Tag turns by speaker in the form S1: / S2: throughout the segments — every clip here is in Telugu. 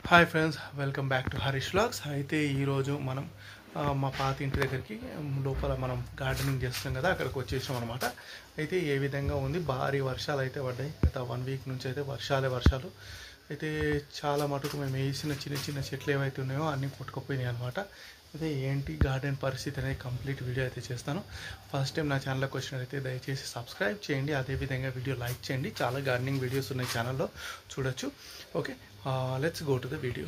S1: Hi friends welcome back to Harish vlogs అయితే ఈరోజు మనం ఆ, మా పాత ఇంటి దగ్గరికి ఉమ్, లోపల మనం గార్డెనింగ్ చేస్తాం కదా అక్కడికి వచ్చేసాం అనమాట అయితే ఏ విధంగా ఉంది భారీ వర్షాలు అయితే పడ్డాయి గత వన్ వీక్ నుంచి అయితే వర్షాలే వర్షాలు అయితే చాలా మటుకు మేము వేసిన చిన్న చిన్న చెట్లు ఏవైతే ఉన్నాయో అన్నీ కొట్టుకుపోయినాయి అనమాట అయితే ఏంటి గార్డెన్ పరిస్థితి అనేది కంప్లీట్ వీడియో అయితే చేస్తాను ఫస్ట్ టైం నా ఛానల్కి వచ్చినట్లయితే దయచేసి సబ్స్క్రైబ్ చేయండి అదేవిధంగా వీడియో లైక్ చేయండి చాలా గార్డెనింగ్ వీడియోస్ ఉన్నాయి ఛానల్లో చూడొచ్చు okay let's go to the video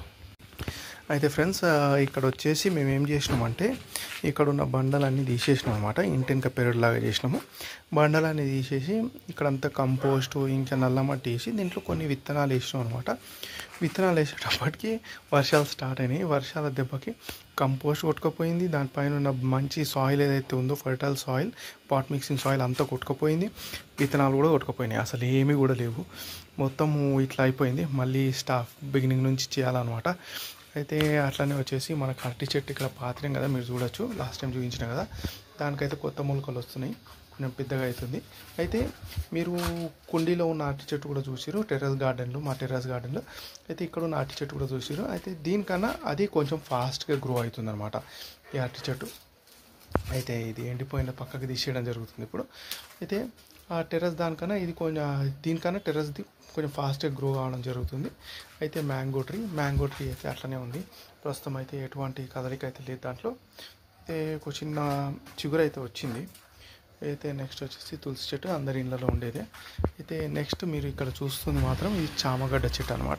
S1: అయితే ఫ్రెండ్స్ ఇక్కడ వచ్చేసి మేము ఏం చేసినామంటే ఇక్కడ ఉన్న బండలన్నీ తీసేసినాం అనమాట ఇంటింక పెరడులాగా చేసినాము బండలన్నీ తీసేసి ఇక్కడంతా కంపోస్ట్ ఇంకా నల్ల మట్టి వేసి దీంట్లో కొన్ని విత్తనాలు వేసినాం అనమాట విత్తనాలు వేసేటప్పటికి వర్షాలు స్టార్ట్ అయినాయి వర్షాల దెబ్బకి కంపోస్ట్ కొట్టుకుపోయింది దానిపైన ఉన్న మంచి సాయిల్ ఏదైతే ఉందో fertile soil pot mixing soil అంతా కొట్టుకుపోయింది విత్తనాలు కూడా కొట్టుకుపోయినాయి అసలు ఏమీ కూడా లేవు మొత్తము ఇట్లా అయిపోయింది మళ్ళీ స్టాఫ్ బిగినింగ్ నుంచి చేయాలన్నమాట అయితే అట్లనే వచ్చేసి మనకు అరటి చెట్టు ఇక్కడ పాత్రం కదా మీరు చూడొచ్చు లాస్ట్ టైం చూపించిన కదా దానికైతే కొత్త మొలకలు వస్తున్నాయి కొంచెం పెద్దగా అవుతుంది అయితే మీరు కుండీలో ఉన్న అరటి చెట్టు కూడా చూసిరు టెర్రస్ గార్డెన్లో మా టెర్రస్ గార్డెన్లో అయితే ఇక్కడ ఉన్న అరటి చెట్టు కూడా చూసిరు అయితే దీనికన్నా అది కొంచెం ఫాస్ట్గా గ్రో అవుతుంది అనమాట ఈ అరటి చెట్టు అయితే ఇది ఎండిపోయిన పక్కకి తీసేయడం జరుగుతుంది ఇప్పుడు అయితే ఆ టెర్రస్ దానికన్నా ఇది కొంచెం దీనికన్నా టెర్రస్ది కొంచెం ఫాస్ట్గా గ్రో కావడం జరుగుతుంది అయితే మ్యాంగో ట్రీ మ్యాంగో ట్రీ అయితే అట్లనే ఉంది ప్రస్తుతం అయితే ఎటువంటి కదలిక అయితే లేదు దాంట్లో అయితే ఒక చిన్న చిగురు అయితే వచ్చింది అయితే నెక్స్ట్ వచ్చేసి తులసి చెట్టు అందరి ఇళ్ళలో ఉండేదే అయితే నెక్స్ట్ మీరు ఇక్కడ చూస్తుంది మాత్రం ఇది చామగడ్డ చెట్టు అనమాట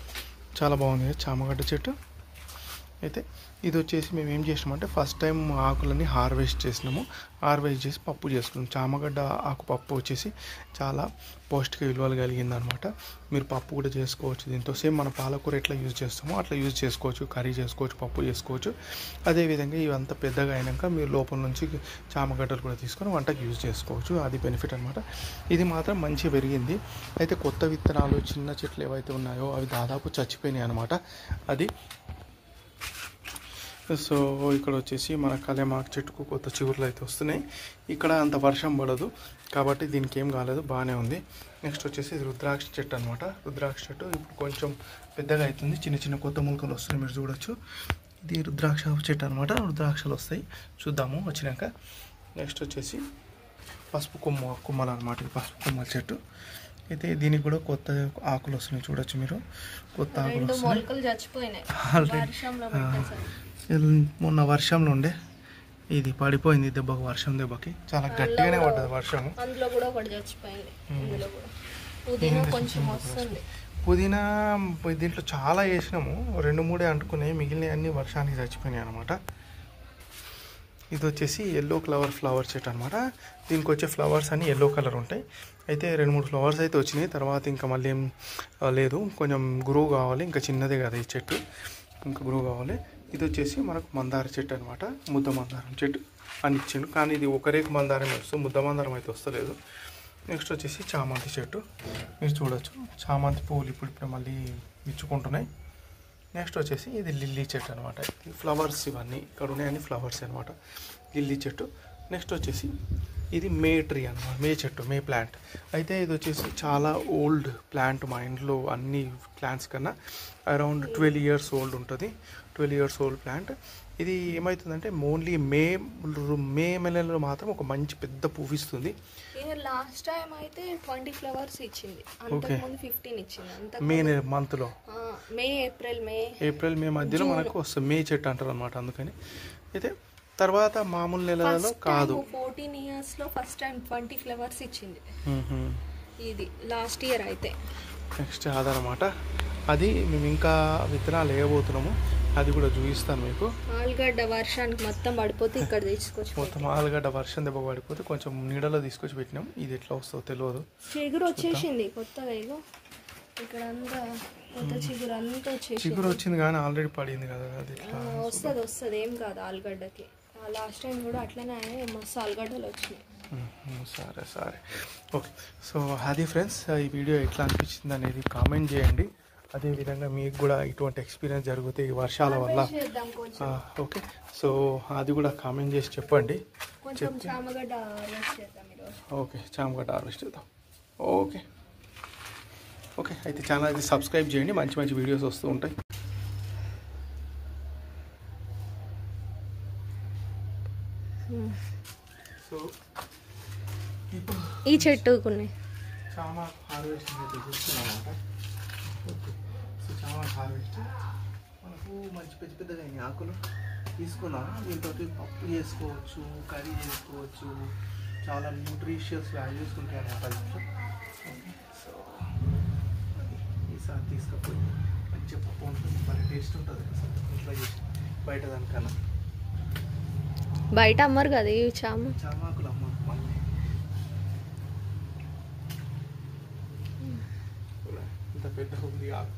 S1: చాలా బాగుంది కదా చామగడ్డ చెట్టు అయితే ఇది వచ్చేసి మేము ఏం చేసినామంటే ఫస్ట్ టైం ఆకులని హార్వెస్ట్ చేసినాము హార్వెస్ట్ చేసి పప్పు చేసుకున్నాం చామగడ్డ ఆకు పప్పు వచ్చేసి చాలా పౌష్టిక విలువలు కలిగింది అనమాట మీరు పప్పు కూడా చేసుకోవచ్చు దీంతో సేమ్ మన పాలకూర ఎట్లా యూజ్ చేస్తామో అట్లా యూజ్ చేసుకోవచ్చు కర్రీ చేసుకోవచ్చు పప్పు చేసుకోవచ్చు అదేవిధంగా ఇవంతా పెద్దగా అయినాక మీరు లోపల నుంచి చామగడ్డలు కూడా తీసుకొని వంటకి యూజ్ చేసుకోవచ్చు అది బెనిఫిట్ అనమాట ఇది మాత్రం మంచిగా పెరిగింది అయితే కొత్త విత్తనాలు చిన్న చెట్లు ఏవైతే ఉన్నాయో అవి దాదాపు చచ్చిపోయినాయి అనమాట అది సో ఇక్కడ వచ్చేసి మన కలేమాకు చెట్టుకు కొత్త చిగురులు అయితే వస్తున్నాయి ఇక్కడ అంత వర్షం పడదు కాబట్టి దీనికి ఏం కాలేదు బాగానే ఉంది నెక్స్ట్ వచ్చేసి ఇది రుద్రాక్ష చెట్టు అనమాట రుద్రాక్ష చెట్టు ఇప్పుడు కొంచెం పెద్దగా అవుతుంది చిన్న చిన్న కొత్త మొలకలు వస్తున్నాయి మీరు చూడొచ్చు ఇది రుద్రాక్ష చెట్టు అనమాట రుద్రాక్షలు వస్తాయి చూద్దాము వచ్చినాక నెక్స్ట్ వచ్చేసి పసుపు కొమ్మ కొమ్మలు అనమాట ఇది పసుపు కొమ్మల చెట్టు అయితే దీనికి కూడా కొత్త ఆకులు వస్తున్నాయి చూడొచ్చు మీరు కొత్త ఆకులు
S2: రెండు
S1: వస్తున్నాయి
S2: మొలకలు చచ్చిపోయినాయి
S1: Already.
S2: వర్షంలో
S1: ఆ.
S2: పెట్టేసారు
S1: మొన్న వర్షంలో ఉండే ఇది పడిపోయింది దెబ్బకు వర్షం దెబ్బకి చాలా గట్టిగానే పడ్డది వర్షం
S2: అందులో కూడా ఒకటి చచ్చిపోయింది ఇందులో కూడా పుదీనా కొంచెం వస్తుంది
S1: పుదీనా దీంట్లో చాలా వేసినాము రెండు మూడే అంటుకున్నాయి మిగిలిన అన్ని వర్షానికి చచ్చిపోయినాయి అనమాట ఇది వచ్చేసి ఎల్లో ఫ్లవర్ ఫ్లవర్ చెట్టు అనమాట దీనికి వచ్చే ఫ్లవర్స్ అన్ని ఎల్లో కలర్ ఉంటాయి అయితే రెండు మూడు ఫ్లవర్స్ అయితే వచ్చినాయి తర్వాత ఇంకా మళ్ళీ ఏం ఆ, లేదు కొంచెం గ్రో కావాలి ఇంకా చిన్నదే కదా ఈ చెట్టు ఇంకా గ్రో కావాలి ఇది వచ్చేసి మనకు మందార చెట్టు అనమాట ముద్ద మందారం చెట్టు అని ఇచ్చిండు కానీ ఇది ఒకరేకు మందారమే వస్తుంది ముద్ద మందారం అయితే వస్తలేదు నెక్స్ట్ వచ్చేసి చామంతి చెట్టు మీరు చూడొచ్చు చామంతి పువ్వులు ఇప్పుడు ఇప్పుడు మళ్ళీ ఇచ్చుకుంటున్నాయి నెక్స్ట్ వచ్చేసి ఇది లిల్లీ చెట్టు అనమాట ఇది ఫ్లవర్స్ ఇవన్నీ ఇక్కడ ఉన్నాయని ఫ్లవర్స్ అనమాట లిల్లీ చెట్టు నెక్స్ట్ వచ్చేసి ఇది మే ట్రీ అనమాట మే చెట్టు మే ప్లాంట్ అయితే ఇది వచ్చేసి చాలా ఓల్డ్ ప్లాంట్ మా ఇంట్లో అన్ని ప్లాంట్స్ కన్నా అరౌండ్ ట్వెల్వ్ ఇయర్స్ ఓల్డ్ ఉంటుంది ట్వెల్వ్ ఇయర్స్ ఓల్డ్ ప్లాంట్ ఇది ఏమవుతుందంటే ఓన్లీ మే మే నెలలో మాత్రం ఒక మంచి పెద్ద పువ్వు ఇస్తుంది
S2: ఇది లాస్ట్ టైం అయితే ట్వంటీ ఫ్లవర్స్ ఇచ్చింది అంతకుముందు ఫిఫ్టీన్ ఇచ్చింది అంత
S1: మే మంత్లో
S2: May April May
S1: April May మధ్యలో మనకు వస్తుంది మే చెట్టు అంటారు అనమాట అందుకని అయితే తర్వాత మామూలు నెలలలో కాదు
S2: ఫోర్టీన్ ఇయర్స్ లో ఫస్ట్ టైం ట్వంటీ ఫ్లవర్స్ ఇచ్చింది
S1: మ్మ్.
S2: ఇది లాస్ట్ ఇయర్ అయితే
S1: నెక్స్ట్ అదనమాట అది మేము ఇంకా విత్తనాలు వేయబోతున్నాము అది కూడా చూపిస్తాను మీకు
S2: ఆలుగడ్డ వర్షానికి మొత్తం పడిపోతే ఇక్కడ తీసుకొచ్చి
S1: మొత్తం ఆలుగడ్డ వర్షం దెబ్బ పడిపోతే కొంచెం నీడలో తీసుకొచ్చి పెట్టినాం ఇది ఎట్లా వస్తుందో తెలియదు
S2: చిగురు వచ్చేసింది కొత్తగా ఇగో ఇక్కడ అంతా కొత్త చిగురు అంతా వచ్చేసింది
S1: చిగురు వచ్చింది కానీ ఆల్రెడీ పడింది కదా అది ఎట్లా
S2: వస్తుంది వస్తుంది ఏం కాదు ఆలుగడ్డకి లాస్ట్ టైం కూడా అట్లనే అయ్యాయి, మస్తు ఆలుగడ్డలు వచ్చినాయి
S1: మ్మ్. సరే సరే ఓకే సో అది ఫ్రెండ్స్ ఈ వీడియో ఎట్లా అనిపించింది అనేది కామెంట్ చేయండి అదేవిధంగా మీకు కూడా ఇటువంటి ఎక్స్పీరియన్స్ జరిగితే ఈ వర్షాల వల్ల
S2: చేద్దాం కొంచెం
S1: ఆ, ఓకే సో అది కూడా కామెంట్ చేసి చెప్పండి
S2: కొంచెం చామగడ్డ రోస్ట్ చేద్దాం ఈరోజు
S1: ఓకే చామగడ్డ హార్వెస్ట్ చేద్దాం ఓకే ఓకే అయితే ఛానల్ అయితే సబ్స్క్రైబ్ చేయండి మంచి మంచి వీడియోస్ వస్తూ ఉంటాయి సో ఇప్పుడు
S2: ఈ చెట్టుకున్నాయి
S1: చాలా హార్వెస్టింగ్ అయితే చూస్తున్నాం అన్నమాట ఓకే సో చాలా హార్వెస్ట్ మనకు మంచి పెద్ద పెద్దగా అయినాయి ఆకులు తీసుకున్నాం దీంతో పప్పు చేసుకోవచ్చు కర్రీ చేసుకోవచ్చు చాలా న్యూట్రిషియస్ వాల్యూస్ ఉంటాయి అన్నమాట దీంట్లో ఓకే సో అది ఈసారి తీసుకుపోయి మంచిగా పప్పు ఉంటుంది మరి టేస్ట్ ఉంటుంది అసలు ఇంట్లో చేసి బయట దానికన్నా
S2: బయట అమ్మరు కదా ఇవి చామ
S1: చామాకులు అమ్మ మళ్ళీ ఇంత పెద్ద ఉంది ఆకు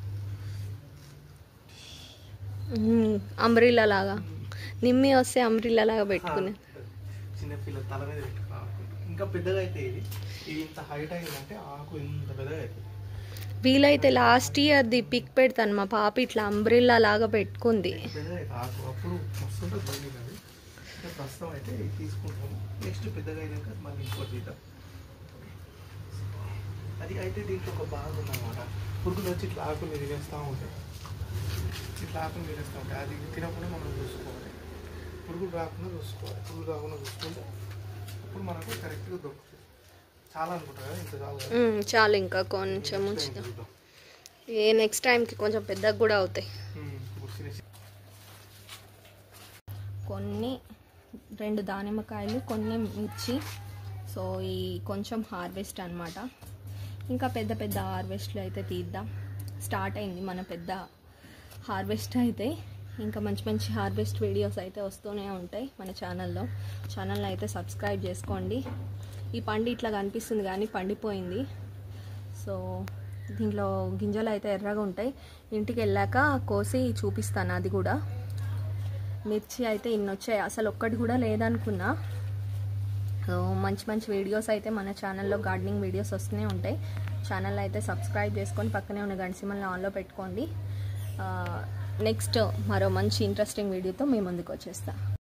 S2: అంబ్రిల్లా లాగా నిమ్మి వస్తే అంబ్రిల్లా లాగా పెట్టుకునే
S1: చిన్నపిల్ల తల మీద పెట్టుకోవాలి ఇంకా పెద్దగా అయితే ఇది ఇది ఇంత హైట్ అయిందంటే ఆకు ఇంత పెద్దగా అవుతుంది
S2: వీలైతే లాస్ట్ ఇయర్ది పిక్ పెడతాను మా పాప ఇట్లా అంబ్రిల్లా లాగా పెట్టుకుంది
S1: పెద్దగా అయితే ఆకు అప్పుడు మస్తు ఉంటుంది బండి అది ఇంకా ప్రస్తుతం అయితే ఇది తీసుకుంటాము నెక్స్ట్ పెద్దగా అయినాక మళ్ళీ ఇంకోటి తీద్దాం అది అయితే దీంట్లో ఒక బాగా ఉందన్నమాట పురుగులు వచ్చి ఇట్లా ఆకులు తినేస్తూ ఉంటాయి ఇట్లా ఆకులు తినేస్తూ ఉంటాయి అది తినకుండా మనం చూసుకోవాలి పురుగులు రాకుండా చూసుకోవాలి పురుగులు రాకుండా చూసుకుంటే అప్పుడు మనకు కరెక్ట్గా దొరుకుతుంది చాలా అనుకుంటా కదా ఇంత చాలా కదా?
S2: ఉమ్, చాలు ఇంకా కొంచెం
S1: Next
S2: ఉంచుదాం
S1: time చూద్దాం.
S2: ఏ నెక్స్ట్ టైంకి కొంచెం పెద్దగా కూడా అవుతాయి
S1: ఉమ్, ఇప్పుడు చిన్న-
S2: కొన్ని రెండు దానిమ్మకాయలు కొన్ని మిర్చి సో ఈ కొంచెం హార్వెస్ట్ అన్నమాట ఇంకా పెద్ద పెద్ద హార్వెస్ట్లు అయితే తీద్దాం స్టార్ట్ అయింది మన పెద్ద హార్వెస్ట్ అయితే ఇంకా మంచి మంచి హార్వెస్ట్ వీడియోస్ అయితే వస్తూనే ఉంటాయి మన ఛానల్లో ఛానల్ని అయితే సబ్స్క్రైబ్ చేసుకోండి ఈ పండు ఇట్లా కనిపిస్తుంది కానీ పండిపోయింది సో దీంట్లో గింజలు అయితే ఎర్రగా ఉంటాయి ఇంటికి వెళ్ళాక కోసి చూపిస్తాను అది కూడా మిర్చి అయితే ఇన్ని వచ్చాయి అసలు ఒక్కటి కూడా లేదనుకున్నా సో మంచి మంచి వీడియోస్ అయితే మన ఛానల్లో గార్డెనింగ్ వీడియోస్ వస్తూనే ఉంటాయి ఛానల్ అయితే సబ్స్క్రైబ్ చేసుకొని పక్కనే ఉన్న గంటసిమల్ని ఆన్లో పెట్టుకోండి నెక్స్ట్ మరో మంచి ఇంట్రెస్టింగ్ వీడియోతో మీ ముందుకు వచ్చేస్తా